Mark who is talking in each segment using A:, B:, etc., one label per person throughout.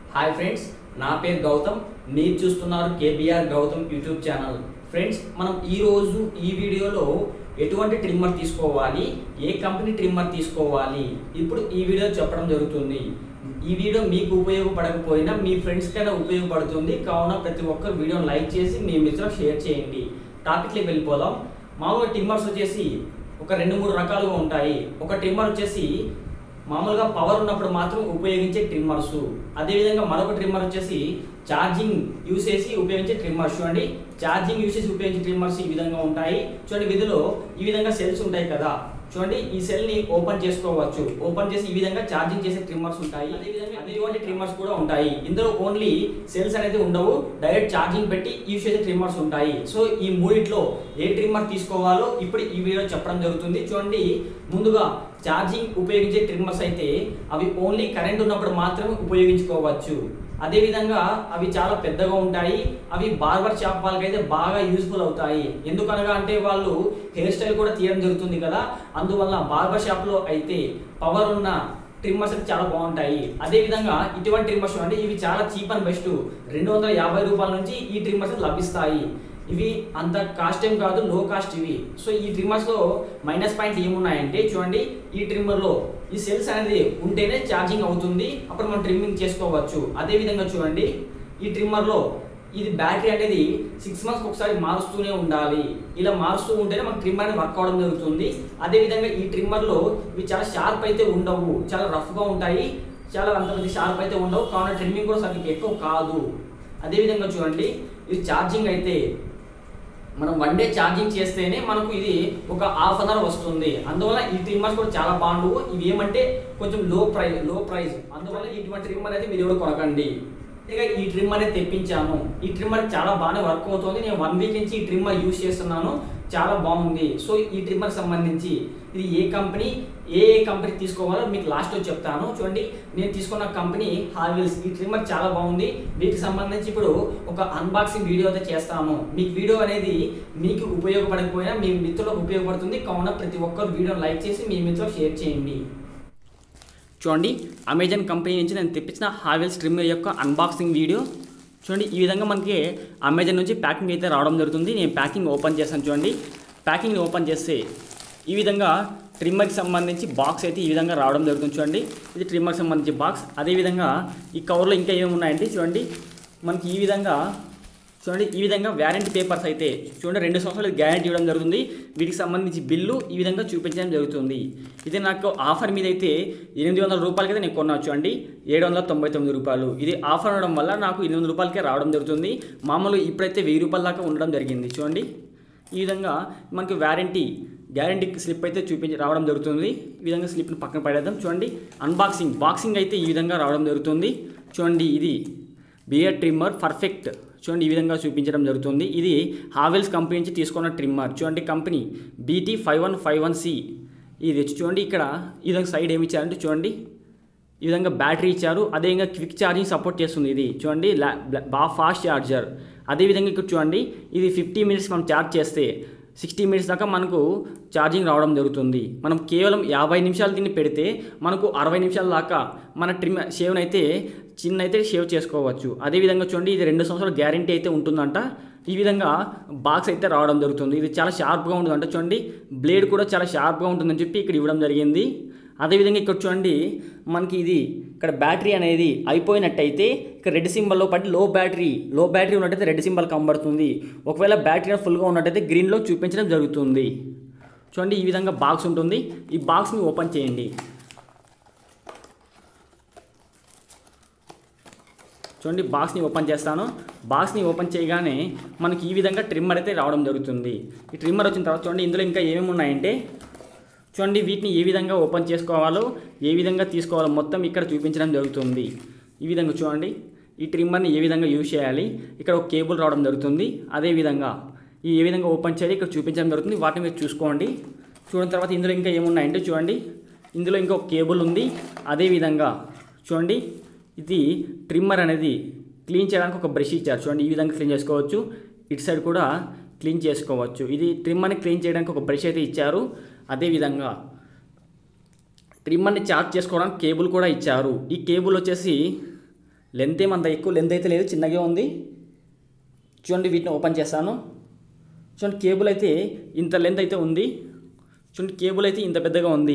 A: hi friends నా పేరు గౌతమ్ మీరు చూస్తున్నారు KBR Gautam YouTube channel friends మనం ఈ రోజు ఈ వీడియోలో ఎటువంటి ట్రిమ్మర్ తీసుకోవాలి ఏ కంపెనీ ట్రిమ్మర్ తీసుకోవాలి ఇప్పుడు ఈ వీడియో చెప్పడం జరుగుతుంది ఈ వీడియో మీకు ఉపయోగపడకపోయినా మీ ఫ్రెండ్స్ కైనా ఉపయోగపడుతుంది కావున ప్రతి ఒక్కరు వీడియోని లైక్ చేసి మీ మిత్రులకు షేర్ చేయండి టాపిక్లోకి వెళ్ళిపోదాం మామూలుగా ట్రిమ్మర్స్ వచ్చేసి ఒక రెండు మూడు రకాలుగా ఉంటాయి ఒక ట్రిమ్మర్ వచ్చేసి మామూలుగా పవర్ ఉన్నప్పుడు మాత్రం ఉపయోగించే ట్రిమ్మర్స్ అదేవిధంగా మరొక ట్రిమ్మర్ వచ్చేసి ఛార్జింగ్ యూస్ చేసి ఉపయోగించే ట్రిమ్మర్స్ చూడండి ఛార్జింగ్ యూస్ చేసి ఉపయోగించే ట్రిమ్మర్స్ ఈ విధంగా ఉంటాయి చూడండి విధిలో ఈ విధంగా సెల్స్ ఉంటాయి కదా చూడండి ఈ సెల్ ని ఓపెన్ చేసుకోవచ్చు ఓపెన్ చేసి ఈ విధంగా ఛార్జింగ్ చేసే ట్రిమ్మర్స్ ఉంటాయి అదేవిధంగా ఇటువంటి ట్రిమ్మర్స్ కూడా ఉంటాయి ఇందులో ఓన్లీ సెల్స్ అనేది ఉండవు డైరెక్ట్ ఛార్జింగ్ పెట్టి యూస్ చేసే ట్రిమ్మర్స్ ఉంటాయి సో ఈ మూడిట్లో ఏ ట్రిమ్మర్ తీసుకోవాలో ఇప్పుడు ఈ వీడియో చెప్పడం జరుగుతుంది చూడండి ముందుగా ఛార్జింగ్ ఉపయోగించే ట్రిమ్మర్స్ అయితే అవి ఓన్లీ కరెంట్ ఉన్నప్పుడు మాత్రమే ఉపయోగించుకోవచ్చు అదేవిధంగా అవి చాలా పెద్దగా ఉంటాయి అవి బార్బర్ షాప్ వాళ్ళకైతే బాగా యూస్ఫుల్ అవుతాయి ఎందుకనగా అంటే వాళ్ళు హెయిర్ స్టైల్ కూడా తీయడం జరుగుతుంది కదా అందువల్ల బార్బర్ షాప్లో అయితే పవర్ ఉన్న ట్రిమ్మర్స్ అయితే చాలా బాగుంటాయి అదేవిధంగా ఇటువంటి ట్రిమ్మర్స్ అంటే ఇవి చాలా చీప్ అండ్ బెస్ట్ రెండు వందల యాభై రూపాయల నుంచి ఈ ట్రిమ్మర్స్ లభిస్తాయి ఇవి అంత కాస్ట్ ఏం కాదు లో కాస్ట్ ఇవి సో ఈ ట్రిమ్మర్స్లో మైనస్ పాయింట్ ఏమున్నాయంటే చూడండి ఈ ట్రిమ్మర్లో ఈ సెల్స్ అనేది ఉంటేనే ఛార్జింగ్ అవుతుంది అప్పుడు మనం ట్రిమ్మింగ్ చేసుకోవచ్చు అదేవిధంగా చూడండి ఈ ట్రిమ్మర్లో ఇది బ్యాటరీ అనేది సిక్స్ మంత్స్కి ఒకసారి మారుస్తూనే ఉండాలి ఇలా మారుస్తూ ఉంటేనే మనకు ట్రిమ్మర్ అనేది వర్క్ అవడం జరుగుతుంది అదేవిధంగా ఈ ట్రిమ్మర్లో ఇవి చాలా షార్ప్ అయితే ఉండవు చాలా రఫ్గా ఉంటాయి చాలా అంత పెద్ద షార్ప్ అయితే ఉండవు కావున ట్రిమ్మింగ్ కూడా సరిగ్గా ఎక్కువ కాదు అదేవిధంగా చూడండి ఇది ఛార్జింగ్ అయితే మనం వన్ డే ఛార్జింగ్ చేస్తేనే మనకు ఇది ఒక హాఫ్ అన్ అవర్ వస్తుంది అందువల్ల ఈ ట్రిమ్మర్స్ కూడా చాలా బాగుండవు ఇవి ఏమంటే కొంచెం లో ప్రైస్ లో ప్రైస్ అందువల్ల ఇటువంటి ట్రిమ్మర్ అనేది మీరు ఎవరు కొనకండి ఇక ఈ ట్రిమ్మర్ అనేది తెప్పించాను ఈ ట్రిమ్మర్ చాలా బాగానే వర్క్ అవుతుంది నేను వన్ వీక్ నుంచి ఈ ట్రిమ్మర్ యూస్ చేస్తున్నాను చాలా బాగుంది సో ఈ ట్రిమ్మర్ సంబంధించి ఇది ఏ కంపెనీ ఏ ఏ కంపెనీ తీసుకోవాలో మీకు లాస్ట్లో చెప్తాను చూడండి నేను తీసుకున్న కంపెనీ హార్వెల్స్ ఈ ట్రిమ్మర్ చాలా బాగుంది వీటికి సంబంధించి ఇప్పుడు ఒక అన్బాక్సింగ్ వీడియో అయితే చేస్తాను మీకు వీడియో అనేది మీకు ఉపయోగపడకపోయినా మీ మిత్రులకు ఉపయోగపడుతుంది కావున ప్రతి ఒక్కరు వీడియోని లైక్ చేసి మీ మిత్రులకు షేర్ చేయండి చూడండి అమెజాన్ కంపెనీ నుంచి నేను తెప్పించిన హావెల్స్ ట్రిమ్మర్ యొక్క అన్బాక్సింగ్ వీడియో చూడండి ఈ విధంగా మనకి అమెజాన్ నుంచి ప్యాకింగ్ అయితే రావడం జరుగుతుంది నేను ప్యాకింగ్ ఓపెన్ చేస్తాను చూడండి ప్యాకింగ్ ఓపెన్ చేస్తే ఈ విధంగా ట్రిమ్మర్కి సంబంధించి బాక్స్ అయితే ఈ విధంగా రావడం జరుగుతుంది చూడండి ఇది ట్రిమ్మర్కి సంబంధించి బాక్స్ అదేవిధంగా ఈ కవర్లో ఇంకా ఏమేమి ఉన్నాయంటే చూడండి మనకి ఈ విధంగా చూడండి ఈ విధంగా వ్యారంటీ పేపర్స్ అయితే చూడండి రెండు సంవత్సరాలు గ్యారంటీ ఇవ్వడం జరుగుతుంది వీటికి సంబంధించి బిల్లు ఈ విధంగా చూపించడం జరుగుతుంది ఇది నాకు ఆఫర్ మీద అయితే ఎనిమిది వందల రూపాయలకి అయితే నేను కొనవచ్చు అండి ఏడు వందల తొంభై తొమ్మిది రూపాయలు ఇది ఆఫర్ అవడం వల్ల నాకు ఎనిమిది వందల రూపాయలకే రావడం జరుగుతుంది మామూలు ఇప్పుడైతే వెయ్యి రూపాయల దాకా ఉండడం జరిగింది చూడండి ఈ విధంగా మనకి వ్యారంటీ గ్యారంటీ స్లిప్ అయితే చూపించి రావడం జరుగుతుంది ఈ విధంగా స్లిప్ని పక్కన పడేద్దాం చూడండి అన్బాక్సింగ్ బాక్సింగ్ అయితే ఈ విధంగా రావడం జరుగుతుంది చూడండి ఇది బియర్ ట్రిమ్మర్ పర్ఫెక్ట్ చూడండి ఈ విధంగా చూపించడం జరుగుతుంది ఇది హావెల్స్ కంపెనీ నుంచి తీసుకున్న ట్రిమ్మర్ చూడండి company BT five one five one C ఇది వచ్చి చూడండి ఇక్కడ ఈ విధంగా సైడ్ ఏమి ఇచ్చారంటే చూడండి ఈ విధంగా బ్యాటరీ ఇచ్చారు అదేవిధంగా క్విక్ ఛార్జింగ్ సపోర్ట్ చేస్తుంది ఇది చూడండి లా- బ్లా- బాగా ఫాస్ట్ ఛార్జర్ అదేవిధంగా ఇక్కడ చూడండి ఇది ఫిఫ్టీ మినిట్స్ మనం ఛార్జ్ చేస్తే సిక్స్టీ మినిట్స్ దాకా మనకు ఛార్జింగ్ రావడం జరుగుతుంది మనం కేవలం యాభై నిమిషాలు దీన్ని పెడితే మనకు అరవై నిమిషాల దాకా మన ట్రిమ్ షేవ్ని అయితే చిన్న అయితే షేవ్ చేసుకోవచ్చు అదేవిధంగా చూడండి ఇది రెండు సంవత్సరాల గ్యారంటీ అయితే ఉంటుందంట ఈ విధంగా బాక్స్ అయితే రావడం జరుగుతుంది ఇది చాలా షార్ప్గా ఉంటుందంట చూడండి బ్లేడ్ కూడా చాలా షార్ప్గా ఉంటుందని చెప్పి ఇక్కడ ఇవ్వడం జరిగింది అదేవిధంగా ఇక్కడ చూడండి మనకి ఇది ఇక్కడ బ్యాటరీ అనేది అయిపోయినట్టయితే ఇక్కడ రెడ్ సింబల్లో పడి లో బ్యాటరీ లో బ్యాటరీ ఉన్నట్టయితే రెడ్ సింబల్ కనబడుతుంది ఒకవేళ బ్యాటరీ ఫుల్గా ఉన్నట్టయితే గ్రీన్లో చూపించడం జరుగుతుంది చూడండి ఈ విధంగా బాక్స్ ఉంటుంది ఈ బాక్స్ని ఓపెన్ చేయండి చూడండి బాక్స్ని ఓపెన్ చేస్తాను బాక్స్ని ఓపెన్ చేయగానే మనకి ఈ విధంగా ట్రిమ్మర్ అయితే రావడం జరుగుతుంది ఈ ట్రిమ్మర్ వచ్చిన తర్వాత చూడండి ఇందులో ఇంకా ఏమేమి ఉన్నాయంటే చూడండి వీటిని ఏ విధంగా ఓపెన్ చేసుకోవాలో ఏ విధంగా తీసుకోవాలో మొత్తం ఇక్కడ చూపించడం జరుగుతుంది ఈ విధంగా చూడండి ఈ ట్రిమ్మర్ని ఏ విధంగా యూజ్ చేయాలి ఇక్కడ ఒక కేబుల్ రావడం జరుగుతుంది అదే విధంగా ఈ ఏ విధంగా ఓపెన్ చేయాలి ఇక్కడ చూపించడం జరుగుతుంది వాటిని మీరు చూసుకోండి చూడిన తర్వాత ఇందులో ఇంకా ఏమున్నాయంటే చూడండి ఇందులో ఇంకా ఒక కేబుల్ ఉంది అదే విధంగా చూడండి ఇది ట్రిమ్మర్ అనేది క్లీన్ చేయడానికి ఒక బ్రష్ ఇచ్చారు చూడండి ఈ విధంగా క్లీన్ చేసుకోవచ్చు ఇటు సైడ్ కూడా క్లీన్ చేసుకోవచ్చు ఇది ట్రిమ్మర్ని క్లీన్ చేయడానికి ఒక బ్రష్ అయితే ఇచ్చారు అదేవిధంగా ట్రిమ్మర్ని చార్జ్ చేసుకోవడానికి కేబుల్ కూడా ఇచ్చారు ఈ కేబుల్ వచ్చేసి లెంత్ ఏమంత ఎక్కువ లెంత్ అయితే లేదు చిన్నగా ఉంది చూడండి వీటిని ఓపెన్ చేస్తాను చూడండి కేబుల్ అయితే ఇంత లెంత్ అయితే ఉంది చూడండి కేబుల్ అయితే ఇంత పెద్దగా ఉంది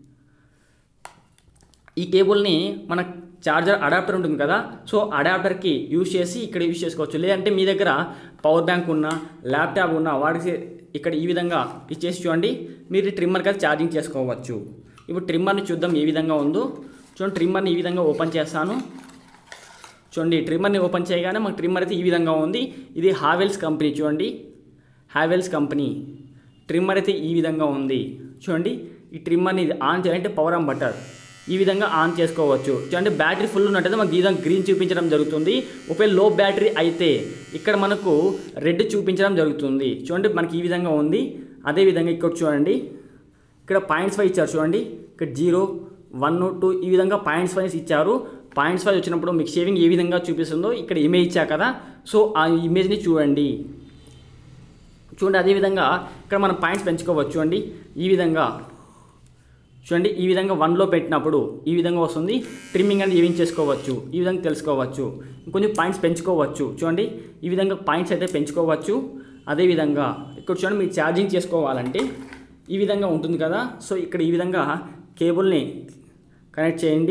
A: ఈ కేబుల్ని మన చార్జర్ అడాప్టర్ ఉంటుంది కదా సో అడాప్టర్కి యూజ్ చేసి ఇక్కడ యూజ్ చేసుకోవచ్చు లేదంటే మీ దగ్గర పవర్ బ్యాంక్ ఉన్న ల్యాప్టాప్ ఉన్న వాటికి ఇక్కడ ఈ విధంగా ఇచ్చేసి చూడండి మీరు ట్రిమ్మర్ కదా ఛార్జింగ్ చేసుకోవచ్చు ఇప్పుడు ట్రిమ్మర్ని చూద్దాం ఏ విధంగా ఉందో చూడండి ట్రిమ్మర్ని ఈ విధంగా ఓపెన్ చేస్తాను చూడండి ట్రిమ్మర్ని ఓపెన్ చేయగానే మాకు ట్రిమ్మర్ అయితే ఈ విధంగా ఉంది ఇది హావెల్స్ కంపెనీ చూడండి హావెల్స్ కంపెనీ ట్రిమ్మర్ అయితే ఈ విధంగా ఉంది చూడండి ఈ ట్రిమ్మర్ని ఇది ఆన్ చేయాలంటే పవర్ ఆన్ బటర్ ఈ విధంగా ఆన్ చేసుకోవచ్చు చూడండి బ్యాటరీ ఫుల్ ఉన్నట్టయితే మనకి ఈ విధంగా గ్రీన్ చూపించడం జరుగుతుంది ఒకవేళ లో బ్యాటరీ అయితే ఇక్కడ మనకు రెడ్ చూపించడం జరుగుతుంది చూడండి మనకి ఈ విధంగా ఉంది అదే విధంగా ఇక్కడ చూడండి ఇక్కడ పాయింట్స్ ఫైవ్ ఇచ్చారు చూడండి ఇక్కడ జీరో వన్ టూ ఈ విధంగా పాయింట్స్ వైజ్ ఇచ్చారు పాయింట్స్ వైజ్ వచ్చినప్పుడు మీకు షేవింగ్ ఏ విధంగా చూపిస్తుందో ఇక్కడ ఇమేజ్ ఇచ్చా కదా సో ఆ ఇమేజ్ని చూడండి చూడండి అదేవిధంగా ఇక్కడ మనం పాయింట్స్ పెంచుకోవచ్చు చూడండి ఈ విధంగా చూడండి ఈ విధంగా వన్లో పెట్టినప్పుడు ఈ విధంగా వస్తుంది ట్రిమ్మింగ్ అనేది ఏమేం చేసుకోవచ్చు ఈ విధంగా తెలుసుకోవచ్చు ఇంకొంచెం పాయింట్స్ పెంచుకోవచ్చు చూడండి ఈ విధంగా పాయింట్స్ అయితే పెంచుకోవచ్చు అదేవిధంగా ఇక్కడ చూడండి మీరు ఛార్జింగ్ చేసుకోవాలంటే ఈ విధంగా ఉంటుంది కదా సో ఇక్కడ ఈ విధంగా కేబుల్ని కనెక్ట్ చేయండి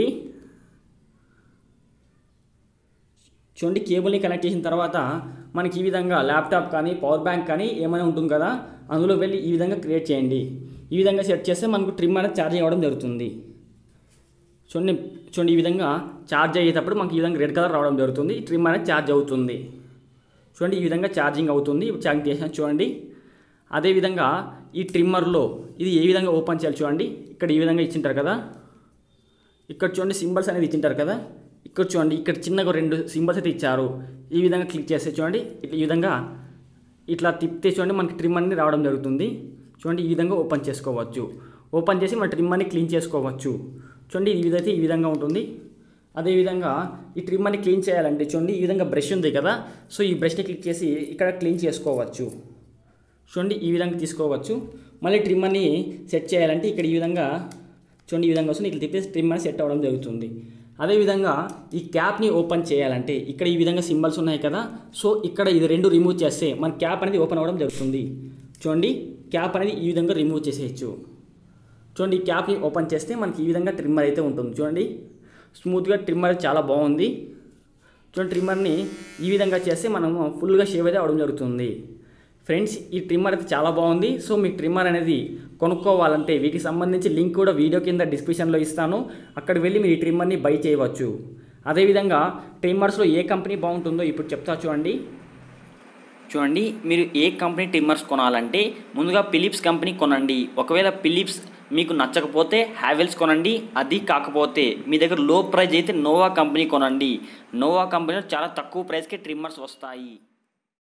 A: చూడండి కేబుల్ని కనెక్ట్ చేసిన తర్వాత మనకి ఈ విధంగా ల్యాప్టాప్ కానీ పవర్ బ్యాంక్ కానీ ఏమైనా ఉంటుంది కదా అందులో వెళ్ళి ఈ విధంగా క్రియేట్ చేయండి ఈ విధంగా సెట్ చేస్తే మనకు ట్రిమ్ అనేది ఛార్జింగ్ అవ్వడం జరుగుతుంది చూడండి చూడండి ఈ విధంగా ఛార్జ్ అయ్యేటప్పుడు మనకి ఈ విధంగా రెడ్ కలర్ రావడం జరుగుతుంది ట్రిమ్ అనేది ఛార్జ్ అవుతుంది చూడండి ఈ విధంగా ఛార్జింగ్ అవుతుంది ఇప్పుడు ఛార్జింగ్ చేసిన చూడండి అదేవిధంగా ఈ ట్రిమ్మర్లో ఇది ఏ విధంగా ఓపెన్ చేయాలి చూడండి ఇక్కడ ఈ విధంగా ఇచ్చింటారు కదా ఇక్కడ చూడండి సింబల్స్ అనేది ఇచ్చింటారు కదా ఇక్కడ చూడండి ఇక్కడ చిన్నగా రెండు సింబల్స్ అయితే ఇచ్చారు ఈ విధంగా క్లిక్ చేస్తే చూడండి ఇట్లా ఈ విధంగా ఇట్లా తిప్పితే చూడండి మనకి ట్రిమ్ అనేది రావడం జరుగుతుంది చూడండి ఈ విధంగా ఓపెన్ చేసుకోవచ్చు ఓపెన్ చేసి మన ట్రిమ్ అని క్లీన్ చేసుకోవచ్చు చూడండి ఈ విధంగా ఈ విధంగా ఉంటుంది అదేవిధంగా ఈ ట్రిమ్ అని క్లీన్ చేయాలంటే చూడండి ఈ విధంగా బ్రష్ ఉంది కదా సో ఈ బ్రష్ని క్లిక్ చేసి ఇక్కడ క్లీన్ చేసుకోవచ్చు చూడండి ఈ విధంగా తీసుకోవచ్చు మళ్ళీ ట్రిమ్ అని సెట్ చేయాలంటే ఇక్కడ ఈ విధంగా చూడండి ఈ విధంగా వస్తుంది ఇట్లా తిప్పేసి ట్రిమ్ అని సెట్ అవ్వడం జరుగుతుంది అదేవిధంగా ఈ క్యాప్ని ఓపెన్ చేయాలంటే ఇక్కడ ఈ విధంగా సింబల్స్ ఉన్నాయి కదా సో ఇక్కడ ఇది రెండు రిమూవ్ చేస్తే మన క్యాప్ అనేది ఓపెన్ అవ్వడం జరుగుతుంది చూడండి క్యాప్ అనేది ఈ విధంగా రిమూవ్ చేసేయచ్చు చూడండి ఈ క్యాప్ని ఓపెన్ చేస్తే మనకి ఈ విధంగా ట్రిమ్మర్ అయితే ఉంటుంది చూడండి స్మూత్గా ట్రిమ్మర్ చాలా బాగుంది చూడండి ట్రిమ్మర్ని ఈ విధంగా చేస్తే మనము ఫుల్గా షేవ్ అయితే అవడం జరుగుతుంది ఫ్రెండ్స్ ఈ ట్రిమ్మర్ అయితే చాలా బాగుంది సో మీకు ట్రిమ్మర్ అనేది కొనుక్కోవాలంటే వీటికి సంబంధించి లింక్ కూడా వీడియో కింద డిస్క్రిప్షన్లో ఇస్తాను అక్కడ వెళ్ళి మీరు ఈ ట్రిమ్మర్ని బై చేయవచ్చు అదేవిధంగా ట్రిమ్మర్స్లో ఏ కంపెనీ బాగుంటుందో ఇప్పుడు చెప్తా చూడండి చూడండి మీరు ఏ కంపెనీ ట్రిమ్మర్స్ కొనాలంటే ముందుగా ఫిలిప్స్ కంపెనీ కొనండి ఒకవేళ ఫిలిప్స్ మీకు నచ్చకపోతే హ్యావెల్స్ కొనండి అది కాకపోతే మీ దగ్గర లో ప్రైజ్ అయితే నోవా కంపెనీ కొనండి నోవా కంపెనీలో చాలా తక్కువ ప్రైస్కి ట్రిమ్మర్స్ వస్తాయి